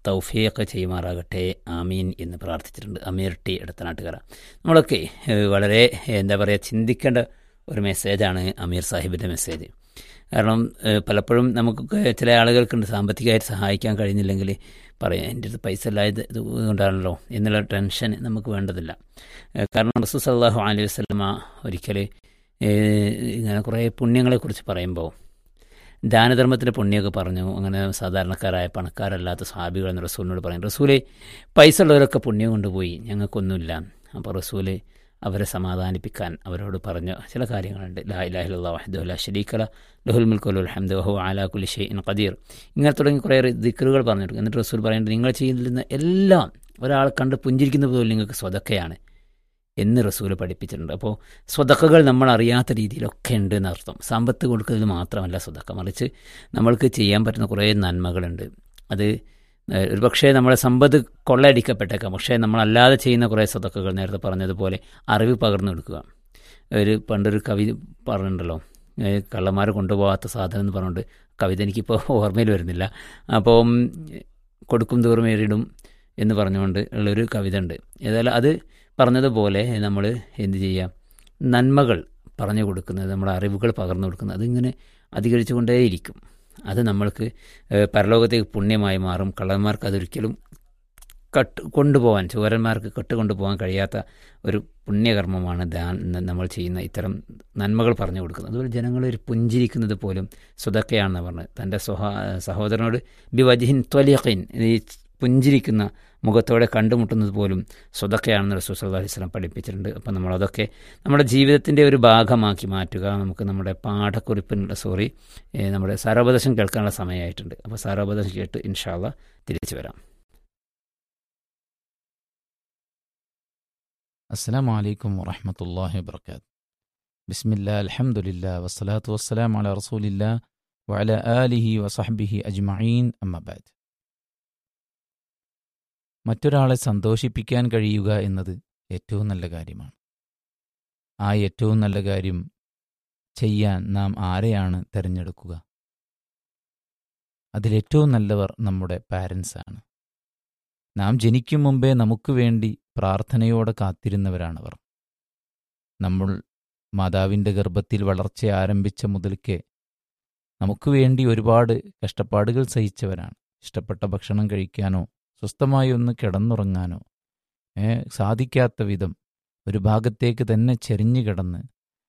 തൗഫീഖ് ചെയ്യുമാറാകട്ടെ ആമീൻ എന്ന് പ്രാർത്ഥിച്ചിട്ടുണ്ട് അമീർ ടി ഇടത്തനാട്ടുകര നമ്മളൊക്കെ ഏഹ്, വളരെ എന്താ പറയുക ചിന്തിക്കേണ്ട ഒരു മെസ്സേജാണ് അമീർ സാഹിബിൻ്റെ മെസ്സേജ് കാരണം ഏഹ്, പലപ്പോഴും നമുക്കൊക്കെ ചില ആളുകൾക്കുണ്ട് സാമ്പത്തികമായിട്ട് സഹായിക്കാൻ കഴിയുന്നില്ലെങ്കിൽ പറയാം എൻ്റെ അടുത്ത് പൈസ ഇല്ലായത് ഇതുകൊണ്ടാണല്ലോ എന്നുള്ള ടെൻഷൻ നമുക്ക് വേണ്ടതില്ല ഏഹ്, കാരണം റസൂൽ സല്ലാഹു അലൈഹി വസ്ലമ ഒരിക്കൽ ഇങ്ങനെ കുറേ പുണ്യങ്ങളെക്കുറിച്ച് പറയുമ്പോൾ ദാനധർമ്മത്തിൻ്റെ പുണ്യമൊക്കെ പറഞ്ഞു അങ്ങനെ സാധാരണക്കാരായ പണക്കാരല്ലാത്ത സ്വാഭികൾ എന്ന് റസൂലിനോട് പറയും റസൂലെ പൈസ ഉള്ളവരൊക്കെ പുണ്യം കൊണ്ടുപോയി ഞങ്ങൾക്കൊന്നുമില്ല അപ്പോൾ റസൂല് അവരെ സമാധാനിപ്പിക്കാൻ അവരോട് പറഞ്ഞ ചില കാര്യങ്ങളുണ്ട് ലാ ഇലാഹിലുള്ള വഹദു ലാ ഷരീഖല ലഹുൽ മുൽക്കുൽ ഹംദ് വഹു ആലാ കുലി ഷെയ്ൻ ഖദീർ ഇങ്ങനെ തുടങ്ങി കുറേ ദിക്കറുകൾ പറഞ്ഞിട്ടുണ്ട് എന്നിട്ട് റസൂൽ പറയുന്നത് നിങ്ങൾ ചെയ്യുന്ന എല്ലാം ഒരാൾ കണ്ട് പുഞ്ചിരിക്കുന്ന പോലും നിങ്ങൾക്ക് സ്വതക്കയാണ് എന്ന് റസൂൽ പഠിപ്പിച്ചിട്ടുണ്ട് അപ്പോൾ സ്വതക്കകൾ നമ്മൾ അറിയാത്ത രീതിയിലൊക്കെ ഉണ്ട് എന്നർത്ഥം സമ്പത്ത് കൊടുക്കുന്നത് മാത്രമല്ല സ്വതക്ക മറിച്ച് നമ്മൾക്ക് ചെയ്യാൻ പറ്റുന്ന കുറേ നന്മകളുണ്ട് അത് ഏഹ്, ഒരു പക്ഷേ നമ്മുടെ സമ്പത്ത് കൊള്ളയടിക്കപ്പെട്ടേക്കാം പക്ഷേ നമ്മളല്ലാതെ ചെയ്യുന്ന കുറേ സ്വതക്കകൾ നേരത്തെ പറഞ്ഞതുപോലെ അറിവ് പകർന്നു കൊടുക്കുക ഒരു പണ്ടൊരു കവി പറഞ്ഞിട്ടുണ്ടല്ലോ ഏഹ്, കള്ളന്മാർ കൊണ്ടുപോകാത്ത സാധനം എന്ന് പറഞ്ഞുകൊണ്ട് കവിത എനിക്കിപ്പോൾ ഓർമ്മയിൽ വരുന്നില്ല അപ്പം കൊടുക്കും തോറും ഏറിടും എന്ന് പറഞ്ഞുകൊണ്ട് ഉള്ളൊരു കവിത ഉണ്ട് ഏതായാലും അത് പറഞ്ഞതുപോലെ നമ്മൾ എന്ത് ചെയ്യാം നന്മകൾ പറഞ്ഞു കൊടുക്കുന്നത് നമ്മുടെ അറിവുകൾ പകർന്നു കൊടുക്കുന്നത് അതിങ്ങനെ അധികരിച്ചു കൊണ്ടേയിരിക്കും അത് നമ്മൾക്ക് ഏഹ്, പരലോകത്തേക്ക് പുണ്യമായി മാറും കള്ളന്മാർക്ക് അതൊരിക്കലും കട്ട് കൊണ്ടുപോകാൻ ചുവരന്മാർക്ക് കെട്ട് കൊണ്ടുപോകാൻ കഴിയാത്ത ഒരു പുണ്യകർമ്മമാണ് ദാൻ നമ്മൾ ചെയ്യുന്ന ഇത്തരം നന്മകൾ പറഞ്ഞു കൊടുക്കുന്നത് അതുപോലെ ജനങ്ങൾ ഒരു പുഞ്ചിരിക്കുന്നത് പോലും സുതക്കയാണെന്ന് പറഞ്ഞത് തൻ്റെ സ്വഹാ സഹോദരനോട് ബി വജിഹിൻ ത്വലിയഖിൻ ഈ പുഞ്ചിരിക്കുന്ന മുഖത്തോടെ കണ്ടുമുട്ടുന്നത് പോലും സ്വതക്കയാണെന്ന് റസൂൽ സല്ലല്ലാഹു അലൈഹി വസല്ലം പഠിപ്പിച്ചിട്ടുണ്ട് അപ്പം നമ്മളതൊക്കെ നമ്മുടെ ജീവിതത്തിൻ്റെ ഒരു ഭാഗമാക്കി മാറ്റുക നമുക്ക് നമ്മുടെ പാഠക്കുറിപ്പിനുള്ള സോറി ഏഹ് നമ്മുടെ സാരോപദേശം കേൾക്കാനുള്ള സമയമായിട്ടുണ്ട് അപ്പോൾ സാരോപദേശം കേട്ട് ഇൻഷാല്ല തിരിച്ചു വരാം السلام عليكم ورحمة الله وبركاته بسم الله الحمد لله والصلاة والسلام على رسول الله وعلى آله وصحبه أجمعين أما بعد മറ്റൊരാളെ സന്തോഷിപ്പിക്കാൻ കഴിയുക എന്നത് ഏറ്റവും നല്ല കാര്യമാണ് ആ ഏറ്റവും നല്ല കാര്യം ചെയ്യാൻ നാം ആരെയാണ് തിരഞ്ഞെടുക്കുക അതിലേറ്റവും നല്ലവർ നമ്മുടെ പാരൻസാണ് നാം ജനിക്കും മുമ്പേ നമുക്ക് വേണ്ടി പ്രാർത്ഥനയോടെ കാത്തിരുന്നവരാണവർ നമ്മൾ മാതാവിൻ്റെ ഗർഭത്തിൽ വളർച്ച ആരംഭിച്ച മുതൽക്കേ നമുക്ക് വേണ്ടി ഒരുപാട് കഷ്ടപ്പാടുകൾ സഹിച്ചവരാണ് ഇഷ്ടപ്പെട്ട ഭക്ഷണം കഴിക്കാനോ സ്വസ്ഥമായി ഒന്ന് കിടന്നുറങ്ങാനോ ഏ, സാധിക്കാത്ത വിധം ഒരു ഭാഗത്തേക്ക് തന്നെ ചെരിഞ്ഞു കിടന്ന്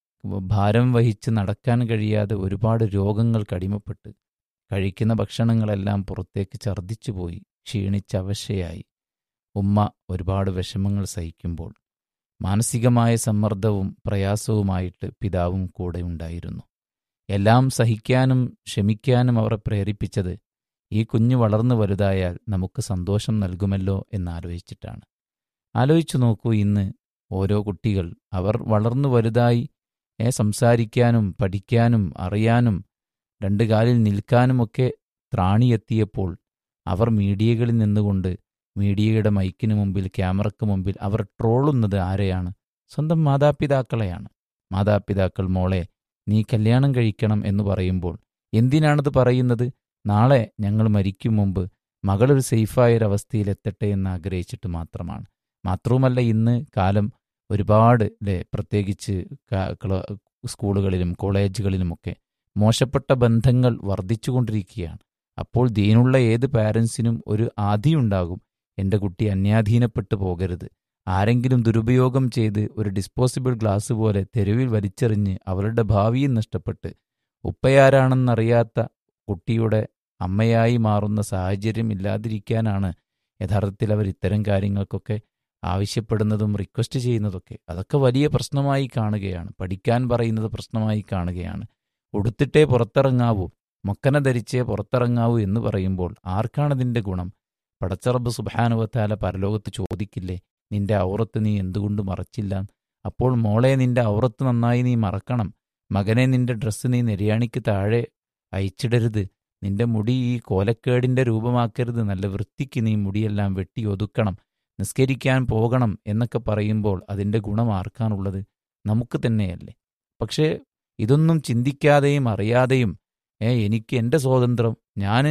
ഭാരം വഹിച്ച് നടക്കാൻ കഴിയാതെ ഒരുപാട് രോഗങ്ങൾക്ക് അടിമപ്പെട്ട് കഴിക്കുന്ന ഭക്ഷണങ്ങളെല്ലാം പുറത്തേക്ക് ഛർദ്ദിച്ചു പോയി ക്ഷീണിച്ചവശയായി ഉമ്മ ഒരുപാട് വിഷമങ്ങൾ സഹിക്കുമ്പോൾ മാനസികമായ സമ്മർദ്ദവും പ്രയാസവുമായിട്ട് പിതാവും കൂടെ ഉണ്ടായിരുന്നു എല്ലാം സഹിക്കാനും ക്ഷമിക്കാനും അവരെ പ്രേരിപ്പിച്ചത് ഈ കുഞ്ഞു വളർന്നു വലുതായാൽ നമുക്ക് സന്തോഷം നൽകുമല്ലോ എന്നാലോചിച്ചിട്ടാണ് ആലോചിച്ചു നോക്കൂ ഇന്ന് ഓരോ കുട്ടികൾ അവർ വളർന്നു വലുതായി ഏ, സംസാരിക്കാനും പഠിക്കാനും അറിയാനും രണ്ട് കാലിൽ നിൽക്കാനുമൊക്കെ ത്രാണിയെത്തിയപ്പോൾ അവർ മീഡിയകളിൽ നിന്നുകൊണ്ട് മീഡിയയുടെ മൈക്കിന് മുമ്പിൽ ക്യാമറയ്ക്ക് മുമ്പിൽ അവർ ട്രോളുന്നത് ആരെയാണ് സ്വന്തം മാതാപിതാക്കളെയാണ് മാതാപിതാക്കൾ മോളെ നീ കല്യാണം കഴിക്കണം എന്ന് പറയുമ്പോൾ എന്തിനാണത് പറയുന്നത് നാളെ ഞങ്ങൾ മരിക്കും മുമ്പ് മകളൊരു സേഫായൊരവസ്ഥയിൽ എത്തട്ടെ എന്ന് ആഗ്രഹിച്ചിട്ട് മാത്രമാണ് മാത്രവുമല്ല ഇന്ന് കാലം ഒരുപാട് അല്ലേ പ്രത്യേകിച്ച് ക- ക്ല- സ്കൂളുകളിലും കോളേജുകളിലുമൊക്കെ മോശപ്പെട്ട ബന്ധങ്ങൾ വർദ്ധിച്ചുകൊണ്ടിരിക്കുകയാണ് അപ്പോൾ ദീനുള്ള ഏത് പാരൻസിനും ഒരു ആദിയുണ്ടാകും എൻ്റെ കുട്ടി അന്യാധീനപ്പെട്ടു പോകരുത് ആരെങ്കിലും ദുരുപയോഗം ചെയ്ത് ഒരു ഡിസ്പോസിബിൾ ഗ്ലാസ് പോലെ തെരുവിൽ വലിച്ചെറിഞ്ഞ് അവരുടെ ഭാവിയും നഷ്ടപ്പെട്ട് ഉപ്പയാരാണെന്നറിയാത്ത കുട്ടിയുടെ അമ്മയായി മാറുന്ന സാഹചര്യം ഇല്ലാതിരിക്കാനാണ് യഥാർത്ഥത്തിൽ അവർ ഇത്തരം കാര്യങ്ങൾക്കൊക്കെ ആവശ്യപ്പെടുന്നതും റിക്വസ്റ്റ് ചെയ്യുന്നതൊക്കെ അതൊക്കെ വലിയ പ്രശ്നമായി കാണുകയാണ് പഠിക്കാൻ പറയുന്നത് പ്രശ്നമായി കാണുകയാണ് ഉടുത്തിട്ടേ പുറത്തിറങ്ങാവൂ മൊക്കന ധരിച്ചേ പുറത്തിറങ്ങാവൂ എന്ന് പറയുമ്പോൾ ആർക്കാണതിൻ്റെ ഗുണം പടച്ചറബ് സുബാനുവത്താല പരലോകത്ത് ചോദിക്കില്ലേ നിന്റെ ഔറത്ത് നീ എന്തുകൊണ്ട് മറച്ചില്ല അപ്പോൾ മോളെ നിന്റെ ഔറത്ത് നന്നായി നീ മറക്കണം മകനെ നിന്റെ ഡ്രസ്സ് നീ നെര്യാണിക്ക് താഴെ അയച്ചിടരുത് നിന്റെ മുടി ഈ കോലക്കേടിന്റെ രൂപമാക്കരുത് നല്ല വൃത്തിക്ക് നീ മുടിയെല്ലാം വെട്ടി ഒതുക്കണം നിസ്കരിക്കാൻ പോകണം എന്നൊക്കെ പറയുമ്പോൾ അതിൻ്റെ ഗുണം ആർക്കാണുള്ളത് നമുക്ക് തന്നെയല്ലേ പക്ഷേ ഇതൊന്നും ചിന്തിക്കാതെയും അറിയാതെയും ഏ എനിക്ക് എൻ്റെ സ്വാതന്ത്ര്യം ഞാൻ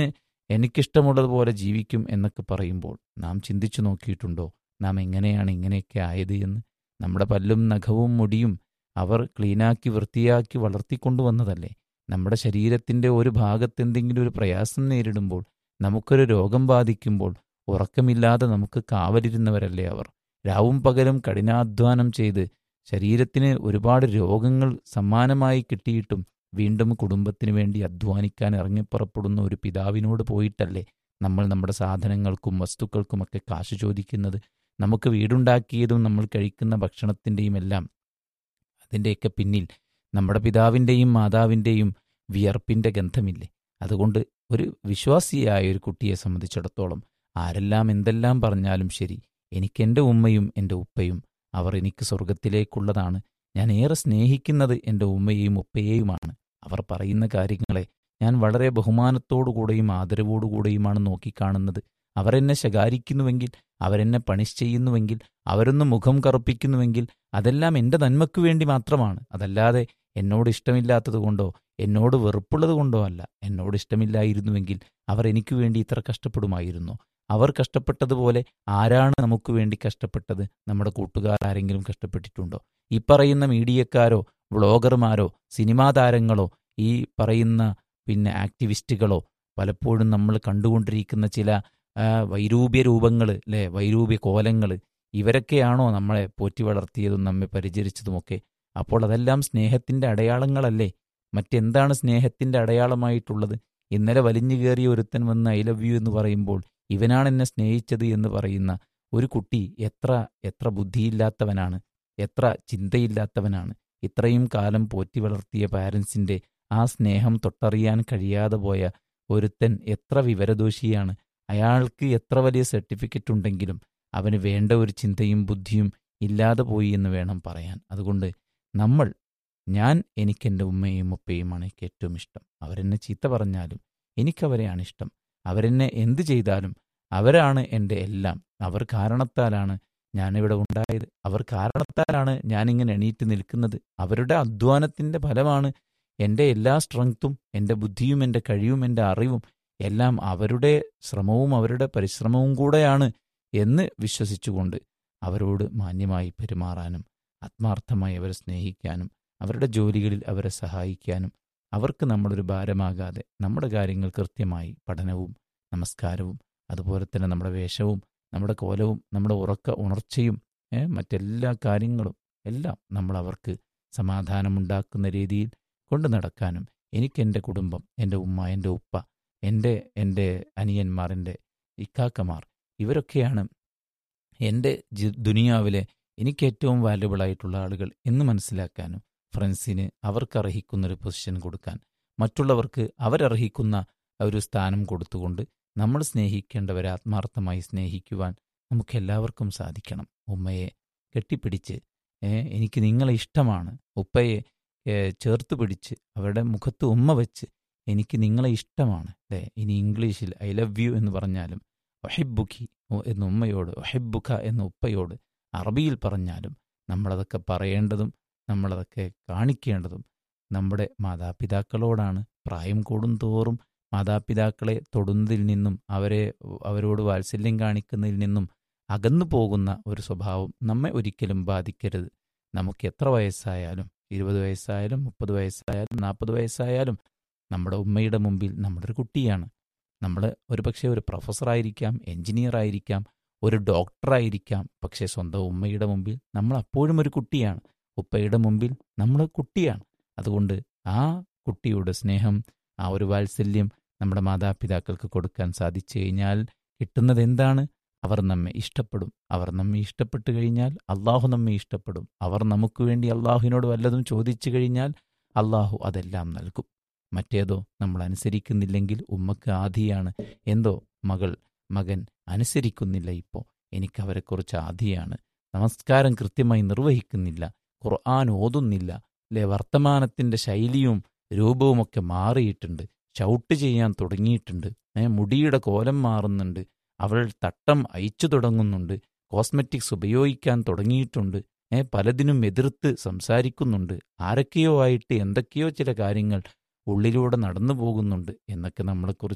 എനിക്കിഷ്ടമുള്ളതുപോലെ ജീവിക്കും എന്നൊക്കെ പറയുമ്പോൾ നാം ചിന്തിച്ചു നോക്കിയിട്ടുണ്ടോ നാം എങ്ങനെയാണ് ഇങ്ങനെയൊക്കെ ആയത് എന്ന് നമ്മുടെ പല്ലും നഖവും മുടിയും അവർ ക്ലീനാക്കി വൃത്തിയാക്കി വളർത്തിക്കൊണ്ടുവന്നതല്ലേ നമ്മുടെ ശരീരത്തിൻ്റെ ഒരു ഭാഗത്ത് എന്തെങ്കിലും ഒരു പ്രയാസം നേരിടുമ്പോൾ നമുക്കൊരു രോഗം ബാധിക്കുമ്പോൾ ഉറക്കമില്ലാതെ നമുക്ക് കാവലിരുന്നവരല്ലേ അവർ രാവും പകലും കഠിനാധ്വാനം ചെയ്ത് ശരീരത്തിന് ഒരുപാട് രോഗങ്ങൾ സമ്മാനമായി കിട്ടിയിട്ടും വീണ്ടും കുടുംബത്തിന് വേണ്ടി അധ്വാനിക്കാൻ ഇറങ്ങിപ്പുറപ്പെടുന്ന ഒരു പിതാവിനോട് പോയിട്ടല്ലേ നമ്മൾ നമ്മുടെ സാധനങ്ങൾക്കും വസ്തുക്കൾക്കുമൊക്കെ കാശ് ചോദിക്കുന്നത് നമുക്ക് വീടുണ്ടാക്കിയതും നമ്മൾ കഴിക്കുന്ന ഭക്ഷണത്തിൻ്റെയും എല്ലാം അതിൻ്റെയൊക്കെ പിന്നിൽ നമ്മുടെ പിതാവിൻ്റെയും മാതാവിൻ്റെയും വിയർപ്പിൻ്റെ ഗന്ധമില്ലേ അതുകൊണ്ട് ഒരു വിശ്വാസിയായ ഒരു കുട്ടിയെ സംബന്ധിച്ചിടത്തോളം ആരെല്ലാം എന്തെല്ലാം പറഞ്ഞാലും ശരി എനിക്കെൻ്റെ ഉമ്മയും എൻ്റെ ഉപ്പയും അവർ എനിക്ക് സ്വർഗത്തിലേക്കുള്ളതാണ് ഞാൻ ഏറെ സ്നേഹിക്കുന്നത് എൻ്റെ ഉമ്മയെയും ഉപ്പയെയുമാണ് അവർ പറയുന്ന കാര്യങ്ങളെ ഞാൻ വളരെ ബഹുമാനത്തോടുകൂടെയും ആദരവോടുകൂടെയുമാണ് നോക്കിക്കാണുന്നത് അവരെന്നെ ശകാരിക്കുന്നുവെങ്കിൽ അവരെന്നെ പണിഷ് ചെയ്യുന്നുവെങ്കിൽ അവരൊന്ന് മുഖം കറുപ്പിക്കുന്നുവെങ്കിൽ അതെല്ലാം എൻ്റെ നന്മയ്ക്കു വേണ്ടി മാത്രമാണ് അതല്ലാതെ എന്നോട് ഇഷ്ടമില്ലാത്തതുകൊണ്ടോ എന്നോട് വെറുപ്പുള്ളത് കൊണ്ടോ അല്ല എന്നോട് ഇഷ്ടമില്ലായിരുന്നുവെങ്കിൽ അവർ എനിക്ക് വേണ്ടി ഇത്ര കഷ്ടപ്പെടുമായിരുന്നു അവർ കഷ്ടപ്പെട്ടതുപോലെ ആരാണ് നമുക്ക് വേണ്ടി കഷ്ടപ്പെട്ടത് നമ്മുടെ കൂട്ടുകാർ ആരെങ്കിലും കഷ്ടപ്പെട്ടിട്ടുണ്ടോ ഈ പറയുന്ന മീഡിയക്കാരോ വ്ളോഗർമാരോ സിനിമാ താരങ്ങളോ ഈ പറയുന്ന പിന്നെ ആക്ടിവിസ്റ്റുകളോ പലപ്പോഴും നമ്മൾ കണ്ടുകൊണ്ടിരിക്കുന്ന ചില വൈരൂപ്യ രൂപങ്ങൾ അല്ലേ വൈരൂപ്യ കോലങ്ങൾ ഇവരൊക്കെയാണോ നമ്മളെ പോറ്റി വളർത്തിയതും നമ്മെ പരിചരിച്ചതുമൊക്കെ അപ്പോൾ അതെല്ലാം സ്നേഹത്തിൻ്റെ അടയാളങ്ങളല്ലേ മറ്റെന്താണ് സ്നേഹത്തിൻ്റെ അടയാളമായിട്ടുള്ളത് ഇന്നലെ വലിഞ്ഞു കയറിയ ഒരുത്തൻ വന്ന് ഐ ലവ് യു എന്ന് പറയുമ്പോൾ ഇവനാണ് എന്നെ സ്നേഹിച്ചത് എന്ന് പറയുന്ന ഒരു കുട്ടി എത്ര എത്ര ബുദ്ധിയില്ലാത്തവനാണ് എത്ര ചിന്തയില്ലാത്തവനാണ് ഇത്രയും കാലം പോറ്റി വളർത്തിയ പാരൻസിൻ്റെ ആ സ്നേഹം തൊട്ടറിയാൻ കഴിയാതെ പോയ ഒരുത്തൻ എത്ര വിവരദോഷിയാണ് അയാൾക്ക് എത്ര വലിയ സർട്ടിഫിക്കറ്റ് ഉണ്ടെങ്കിലും അവന് വേണ്ട ഒരു ചിന്തയും ബുദ്ധിയും ഇല്ലാതെ പോയി എന്ന് വേണം പറയാൻ അതുകൊണ്ട് നമ്മൾ ഞാൻ എനിക്കെൻ്റെ ഉമ്മയും ഉപ്പയുമാണ് എനിക്ക് ഏറ്റവും ഇഷ്ടം അവരെന്നെ ചീത്ത പറഞ്ഞാലും എനിക്കവരെയാണ് ഇഷ്ടം അവരെന്നെ എന്ത് ചെയ്താലും അവരാണ് എൻ്റെ എല്ലാം അവർ കാരണത്താലാണ് ഞാനിവിടെ ഉണ്ടായത് അവർ കാരണത്താലാണ് ഞാനിങ്ങനെ എണീറ്റ് നിൽക്കുന്നത് അവരുടെ അധ്വാനത്തിൻ്റെ ഫലമാണ് എൻ്റെ എല്ലാ സ്ട്രെങ്ത്തും എൻ്റെ ബുദ്ധിയും എൻ്റെ കഴിവും എൻ്റെ അറിവും എല്ലാം അവരുടെ ശ്രമവും അവരുടെ പരിശ്രമവും കൂടെയാണ് എന്ന് വിശ്വസിച്ചുകൊണ്ട് അവരോട് മാന്യമായി പെരുമാറാനും ആത്മാർത്ഥമായി അവരെ സ്നേഹിക്കാനും അവരുടെ ജോലികളിൽ അവരെ സഹായിക്കാനും അവർക്ക് നമ്മളൊരു ഭാരമാകാതെ നമ്മുടെ കാര്യങ്ങൾ കൃത്യമായി പഠനവും നമസ്കാരവും അതുപോലെ തന്നെ നമ്മുടെ വേഷവും നമ്മുടെ കോലവും നമ്മുടെ ഉറക്ക ഉണർച്ചയും മറ്റെല്ലാ കാര്യങ്ങളും എല്ലാം നമ്മൾ അവർക്ക് സമാധാനമുണ്ടാക്കുന്ന രീതിയിൽ കൊണ്ടു നടക്കാനും എനിക്ക് എൻ്റെ കുടുംബം എൻ്റെ ഉമ്മ എൻ്റെ ഉപ്പ എൻ്റെ എൻ്റെ അനിയന്മാർ എൻ്റെ ഇക്കാക്കമാർ ഇവരൊക്കെയാണ് എൻ്റെ ദുനിയാവിലെ എനിക്ക് ഏറ്റവും വാല്യുബിളായിട്ടുള്ള ആളുകൾ എന്ന് മനസ്സിലാക്കാനും ഫ്രണ്ട്സിന് അവർക്കർഹിക്കുന്നൊരു പൊസിഷൻ കൊടുക്കാൻ മറ്റുള്ളവർക്ക് അവരർഹിക്കുന്ന ഒരു സ്ഥാനം കൊടുത്തുകൊണ്ട് നമ്മൾ സ്നേഹിക്കേണ്ടവരെ ആത്മാർത്ഥമായി സ്നേഹിക്കുവാൻ നമുക്കെല്ലാവർക്കും സാധിക്കണം ഉമ്മയെ കെട്ടിപ്പിടിച്ച് എനിക്ക് നിങ്ങളെ ഇഷ്ടമാണ് ഉപ്പയെ ചേർത്ത് പിടിച്ച് അവരുടെ മുഖത്ത് ഉമ്മ വെച്ച് എനിക്ക് നിങ്ങളെ ഇഷ്ടമാണ് അല്ലേ ഇനി ഇംഗ്ലീഷിൽ ഐ ലവ് യു എന്ന് പറഞ്ഞാലും ഒഹിബുഖി എന്ന ഉമ്മയോട് ഒഹിബുഖ എന്ന ഉപ്പയോട് അറബിയിൽ പറഞ്ഞാലും നമ്മളതൊക്കെ പറയേണ്ടതും നമ്മളതൊക്കെ കാണിക്കേണ്ടതും നമ്മുടെ മാതാപിതാക്കളോടാണ് പ്രായം കൂടും തോറും മാതാപിതാക്കളെ തൊടുന്നതിൽ നിന്നും അവരെ അവരോട് വാത്സല്യം കാണിക്കുന്നതിൽ നിന്നും അകന്നു പോകുന്ന ഒരു സ്വഭാവം നമ്മെ ഒരിക്കലും ബാധിക്കരുത് നമുക്ക് എത്ര വയസ്സായാലും ഇരുപത് വയസ്സായാലും മുപ്പത് വയസ്സായാലും നാൽപ്പത് വയസ്സായാലും നമ്മുടെ ഉമ്മയുടെ മുമ്പിൽ നമ്മളൊരു കുട്ടിയാണ് നമ്മൾ ഒരു പക്ഷേ ഒരു പ്രൊഫസറായിരിക്കാം എഞ്ചിനീയർ ആയിരിക്കാം ഒരു ഡോക്ടറായിരിക്കാം പക്ഷേ സ്വന്തം ഉമ്മയുടെ മുമ്പിൽ നമ്മൾ അപ്പോഴും ഒരു കുട്ടിയാണ് ഉപ്പയുടെ മുമ്പിൽ നമ്മൾ കുട്ടിയാണ് അതുകൊണ്ട് ആ കുട്ടിയുടെ സ്നേഹം ആ ഒരു വാത്സല്യം നമ്മുടെ മാതാപിതാക്കൾക്ക് കൊടുക്കാൻ സാധിച്ചു കഴിഞ്ഞാൽ കിട്ടുന്നത് എന്താണ് അവർ നമ്മെ ഇഷ്ടപ്പെടും അവർ നമ്മെ ഇഷ്ടപ്പെട്ടു കഴിഞ്ഞാൽ അള്ളാഹു നമ്മെ ഇഷ്ടപ്പെടും അവർ നമുക്ക് വേണ്ടി അള്ളാഹുവിനോട് വല്ലതും ചോദിച്ചു കഴിഞ്ഞാൽ അള്ളാഹു അതെല്ലാം നൽകും മറ്റേതോ നമ്മൾ അനുസരിക്കുന്നില്ലെങ്കിൽ ഉമ്മക്ക് ആധിയാണ് എന്തോ മകൾ മകൻ അനുസരിക്കുന്നില്ല ഇപ്പോൾ എനിക്കവരെക്കുറിച്ച് ആധിയാണ് നമസ്കാരം കൃത്യമായി നിർവഹിക്കുന്നില്ല ഖുർആൻ ഓതുന്നില്ല അല്ലെ വർത്തമാനത്തിൻ്റെ ശൈലിയും രൂപവുമൊക്കെ മാറിയിട്ടുണ്ട് ചവിട്ട് ചെയ്യാൻ തുടങ്ങിയിട്ടുണ്ട് മുടിയുടെ കോലം മാറുന്നുണ്ട് അവൾ തട്ടം അയച്ചു തുടങ്ങുന്നുണ്ട് കോസ്മെറ്റിക്സ് ഉപയോഗിക്കാൻ തുടങ്ങിയിട്ടുണ്ട് പലതിനും എതിർത്ത് സംസാരിക്കുന്നുണ്ട് ആരൊക്കെയോ ആയിട്ട് എന്തൊക്കെയോ ചില കാര്യങ്ങൾ ഉള്ളിലൂടെ നടന്നു പോകുന്നുണ്ട് എന്നൊക്കെ നമ്മളെക്കുറിച്ച്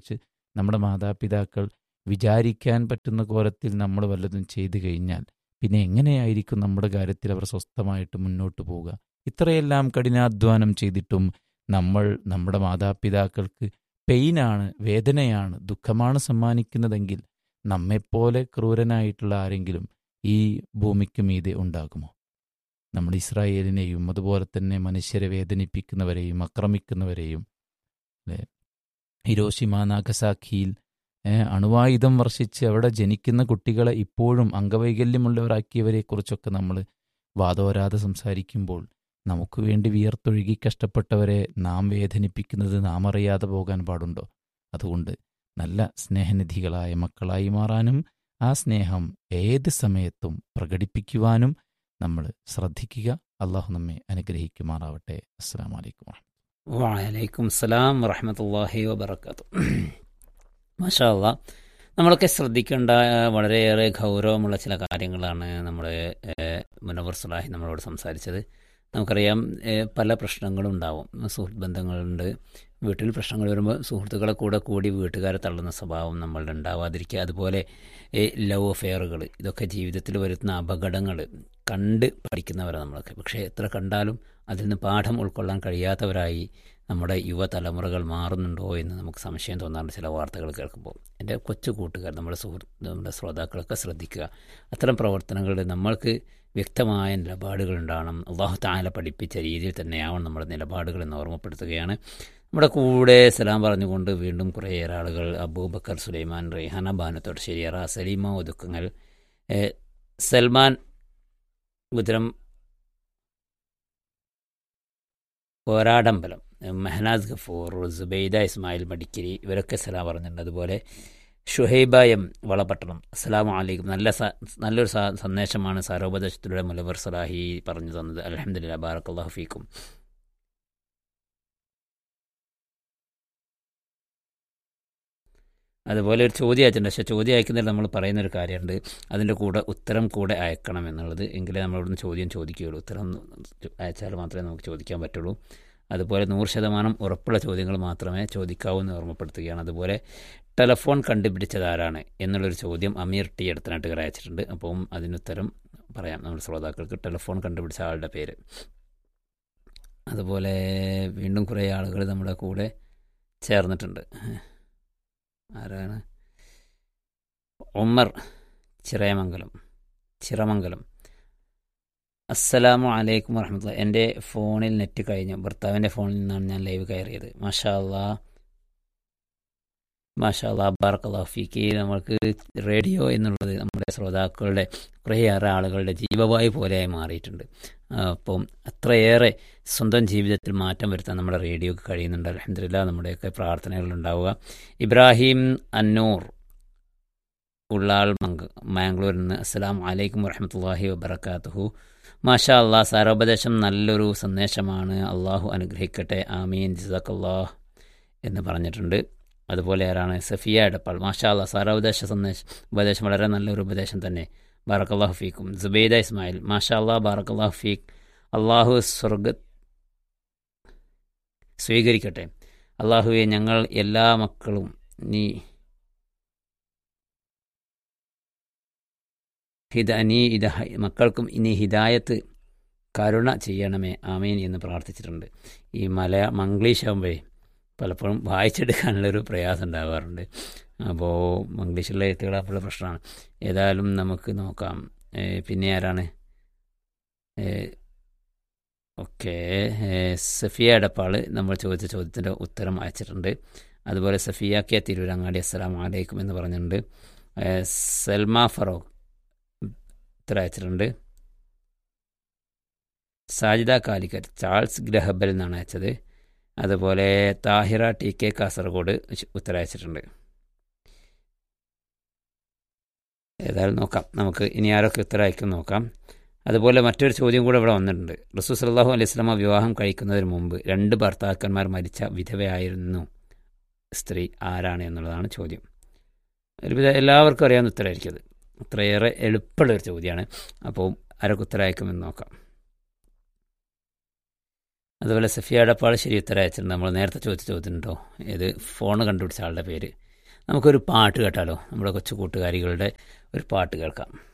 നമ്മുടെ മാതാപിതാക്കൾ വിചാരിക്കാൻ പറ്റുന്ന കോലത്തിൽ നമ്മൾ വല്ലതും ചെയ്തു കഴിഞ്ഞാൽ പിന്നെ എങ്ങനെയായിരിക്കും നമ്മുടെ കാര്യത്തിൽ അവർ സ്വസ്ഥമായിട്ട് മുന്നോട്ട് പോവുക ഇത്രയെല്ലാം കഠിനാധ്വാനം ചെയ്തിട്ടും നമ്മൾ നമ്മുടെ മാതാപിതാക്കൾക്ക് പെയിനാണ് വേദനയാണ് ദുഃഖമാണ് സമ്മാനിക്കുന്നതെങ്കിൽ നമ്മെപ്പോലെ ക്രൂരനായിട്ടുള്ള ആരെങ്കിലും ഈ ഭൂമിക്ക് മീതെ ഉണ്ടാകുമോ നമ്മൾ ഇസ്രായേലിനെയും അതുപോലെ തന്നെ മനുഷ്യരെ വേദനിപ്പിക്കുന്നവരെയും ആക്രമിക്കുന്നവരെയും അല്ലേ ഹിരോഷിമ നാഗസാഖിയിൽ ഏഹ്, അണുവായുധം വർഷിച്ച് അവിടെ ജനിക്കുന്ന കുട്ടികളെ ഇപ്പോഴും അംഗവൈകല്യമുള്ളവരാക്കിയവരെക്കുറിച്ചൊക്കെ നമ്മൾ വാദോരാതെ സംസാരിക്കുമ്പോൾ നമുക്ക് വേണ്ടി വിയർത്തൊഴുകി കഷ്ടപ്പെട്ടവരെ നാം വേദനിപ്പിക്കുന്നത് നാം അറിയാതെ പോകാൻ പാടുണ്ടോ അതുകൊണ്ട് നല്ല സ്നേഹനിധികളായ മക്കളായി മാറാനും ആ സ്നേഹം ഏത് സമയത്തും പ്രകടിപ്പിക്കുവാനും നമ്മൾ ശ്രദ്ധിക്കുക അള്ളാഹു നമ്മെ അനുഗ്രഹിക്കുമാറാവട്ടെ അസ്സാം വലൈക്കും വലൈക്കും സലാം വറഹമത്തല്ലാഹി വബർക്കാത്തു മാഷാ അല്ലാ നമ്മളൊക്കെ ശ്രദ്ധിക്കേണ്ട വളരെയേറെ ഗൗരവമുള്ള ചില കാര്യങ്ങളാണ് നമ്മുടെ ഏഹ്, മുനവർ സുലാഹി നമ്മളോട് സംസാരിച്ചത് നമുക്കറിയാം ഏഹ്, പല പ്രശ്നങ്ങളും ഉണ്ടാവും സുഹൃത്ത് ബന്ധങ്ങളുണ്ട് വീട്ടിൽ പ്രശ്നങ്ങൾ വരുമ്പോൾ സുഹൃത്തുക്കളെ കൂടെ കൂടി വീട്ടുകാരെ തള്ളുന്ന സ്വഭാവം നമ്മളുടെ ഉണ്ടാവാതിരിക്കുക അതുപോലെ ലവ് അഫെയറുകൾ ഇതൊക്കെ ജീവിതത്തിൽ വരുത്തുന്ന അപകടങ്ങൾ കണ്ട് പഠിക്കുന്നവരാണ് നമ്മളൊക്കെ പക്ഷേ എത്ര കണ്ടാലും അതിൽ നിന്ന് പാഠം ഉൾക്കൊള്ളാൻ കഴിയാത്തവരായി നമ്മുടെ യുവതലമുറകൾ മാറുന്നുണ്ടോ എന്ന് നമുക്ക് സംശയം തോന്നാറുണ്ട് ചില വാർത്തകൾ കേൾക്കുമ്പോൾ എൻ്റെ കൊച്ചു കൂട്ടുകാർ നമ്മുടെ സുഹൃത്ത് നമ്മുടെ ശ്രോതാക്കളൊക്കെ ശ്രദ്ധിക്കുക അത്തരം പ്രവർത്തനങ്ങൾ നമ്മൾക്ക് വ്യക്തമായ നിലപാടുകൾ ഉണ്ടാവണം അള്ളാഹു താല പഠിപ്പിച്ച രീതിയിൽ തന്നെയാവണം നമ്മുടെ നിലപാടുകൾ എന്ന് ഓർമ്മപ്പെടുത്തുകയാണ് നമ്മുടെ കൂടെ സലാം പറഞ്ഞുകൊണ്ട് വീണ്ടും കുറേയേറെ ആളുകൾ അബൂബക്കർ സുലൈമാൻ റെയ്ഹാന ബാനത്തോട് ശരിയറ സലീമ ഒതുക്കങ്ങൾ ഏഹ്, സൽമാൻ ഉദരം പോരാടമ്പലം മെഹനാസ് ഗഫൂർ സുബൈദ ഇസ്മായിൽ മടിക്കരി ഇവരൊക്കെ സലാം പറഞ്ഞിട്ടുണ്ട് അതുപോലെ ഷുഹൈബ എം വളപട്ടണം അസ്സലാം വലൈക്കും നല്ല സ- നല്ലൊരു സ- സന്ദേശമാണ് സാരോപദേശത്തിലൂടെ മുലവർ സലാഹി പറഞ്ഞു തന്നത് അലഹമ്മദില്ല ബാറക്കല്ലാഹു ഫീക്കും അതുപോലെ ഒരു ചോദ്യം അയച്ചിട്ടുണ്ട് പക്ഷേ ചോദ്യം അയക്കുന്നതിൽ നമ്മൾ പറയുന്നൊരു കാര്യമുണ്ട് അതിൻ്റെ കൂടെ ഉത്തരം കൂടെ അയക്കണം എന്നുള്ളത് എങ്കിലേ നമ്മളിവിടുന്ന് ചോദ്യം ചോദിക്കുകയുള്ളൂ ഉത്തരം അയച്ചാൽ മാത്രമേ നമുക്ക് ചോദിക്കാൻ പറ്റുള്ളൂ അതുപോലെ നൂറ് ശതമാനം ഉറപ്പുള്ള ചോദ്യങ്ങൾ മാത്രമേ ചോദിക്കാവൂ എന്ന് ഓർമ്മപ്പെടുത്തുകയാണ് അതുപോലെ ടെലഫോൺ കണ്ടുപിടിച്ചത് ആരാണ് എന്നുള്ളൊരു ചോദ്യം അമീർ ടി എടുത്തനാട്ടുകാർ അയച്ചിട്ടുണ്ട് അപ്പം അതിനുത്തരം പറയാം നമ്മുടെ ശ്രോതാക്കൾക്ക് ടെലഫോൺ കണ്ടുപിടിച്ച ആളുടെ പേര് അതുപോലെ വീണ്ടും കുറേ ആളുകൾ നമ്മുടെ കൂടെ ചേർന്നിട്ടുണ്ട് ആരാണ് ഉമ്മർ ചിറയമംഗലം ചിറമംഗലം അസ്സലാമു അലൈക്കും വറഹമത്തുള്ള എൻ്റെ ഫോണിൽ നെറ്റ് കഴിഞ്ഞു ഭർത്താവിൻ്റെ ഫോണിൽ നിന്നാണ് ഞാൻ ലൈവ് കയറിയത് മാഷാ അല്ലാ മാഷാ അല്ലാ ബാറക്കല്ലാ ഫീക്ക് നമ്മൾക്ക് റേഡിയോ എന്നുള്ളത് നമ്മുടെ ശ്രോതാക്കളുടെ കുറേയേറെ ആളുകളുടെ ജീവവായു പോലെയായി മാറിയിട്ടുണ്ട് അപ്പം അത്രയേറെ സ്വന്തം ജീവിതത്തിൽ മാറ്റം വരുത്താൻ നമ്മുടെ റേഡിയോക്ക് കഴിയുന്നുണ്ട് അലഹമില്ല നമ്മുടെയൊക്കെ പ്രാർത്ഥനകൾ ഉണ്ടാവുക ഇബ്രാഹിം അന്നൂർ ഉള്ളാൾ മംഗ് മാംഗ്ലൂരിൽ നിന്ന് അസ്സലാം വലൈക്കും വറഹമത്തല്ലാഹി വബർക്കാത്തുഹു മാഷാ അള്ളാഹ് സാരോപദേശം നല്ലൊരു സന്ദേശമാണ് അള്ളാഹു അനുഗ്രഹിക്കട്ടെ ആമീൻ ജിസാഖല്ലാഹ് എന്ന് പറഞ്ഞിട്ടുണ്ട് അതുപോലെ ആരാണ് സഫിയ എടപ്പാൾ മാഷാ അള്ളാഹ് സാരോപദേശ സന്ദേശം ഉപദേശം വളരെ നല്ലൊരു ഉപദേശം തന്നെ ബാറക്കല്ലാഹു ഫീക്കും സുബൈദ ഇസ്മായിൽ മാഷാ അള്ളാഹ് ബാറക്കല്ലാഹു ഫീഖ് അള്ളാഹു സ്വർഗ സ്വീകരിക്കട്ടെ അള്ളാഹുവെ ഞങ്ങൾ എല്ലാ മക്കളും നീ ഹിദ നീ ഇത മക്കൾക്കും ഇനി ഹിദായത്ത് കരുണ ചെയ്യണമേ ആമീൻ എന്ന് പ്രാർത്ഥിച്ചിട്ടുണ്ട് ഈ മല മംഗ്ലീഷ് ആകുമ്പോഴേ പലപ്പോഴും വായിച്ചെടുക്കാനുള്ളൊരു പ്രയാസം ഉണ്ടാകാറുണ്ട് അപ്പോൾ മംഗ്ലീഷിലുള്ള എഴുത്തുകളാകുള്ള പ്രശ്നമാണ് ഏതായാലും നമുക്ക് നോക്കാം ഏ, പിന്നെ ആരാണ് ഓക്കെ സഫിയ എടപ്പാൾ നമ്മൾ ചോദിച്ച ചോദ്യത്തിൻ്റെ ഉത്തരം അയച്ചിട്ടുണ്ട് അതുപോലെ സഫിയ കെ തിരൂരങ്ങാടി അസ്സലാം വലൈക്കും എന്ന് പറഞ്ഞിട്ടുണ്ട് ഏ, സൽമ ഫറോക്ക് ഉത്തരം അയച്ചിട്ടുണ്ട് സാജിദ കാലിക്കറ്റ് ചാൾസ് ഗ്രഹബൽ എന്നാണ് അയച്ചത് അതുപോലെ താഹിറ ടി കെ കാസർഗോഡ് ഉത്തരം അയച്ചിട്ടുണ്ട് ഏതായാലും നോക്കാം നമുക്ക് ഇനി ആരൊക്കെ ഉത്തരം അയക്കും നോക്കാം അതുപോലെ മറ്റൊരു ചോദ്യം കൂടെ ഇവിടെ വന്നിട്ടുണ്ട് റസൂ സല്ലാഹു അലൈഹി സ്വലമ വിവാഹം കഴിക്കുന്നതിന് മുമ്പ് രണ്ട് ഭർത്താക്കന്മാർ മരിച്ച വിധവയായിരുന്നു സ്ത്രീ ആരാണ് എന്നുള്ളതാണ് ചോദ്യം ഒരുവിധ എല്ലാവർക്കും അറിയാവുന്ന ഉത്തരമായിരിക്കും അത് അത്രയേറെ എളുപ്പമുള്ള ഒരു ചോദ്യമാണ് അപ്പോൾ ആരൊക്കെ ഉത്തരം അയക്കുമെന്ന് നോക്കാം അതുപോലെ സഫിയ അടപ്പാൾ ശരി ഉത്തരം അയച്ചിട്ടുണ്ട് നമ്മൾ നേരത്തെ ചോദിച്ച ചോദ്യം ഉണ്ടോ ഇത് ഫോൺ കണ്ടുപിടിച്ച ആളുടെ പേര് നമുക്കൊരു പാട്ട് കേട്ടാലോ നമ്മുടെ കൊച്ചു കൂട്ടുകാരികളുടെ ഒരു പാട്ട് കേൾക്കാം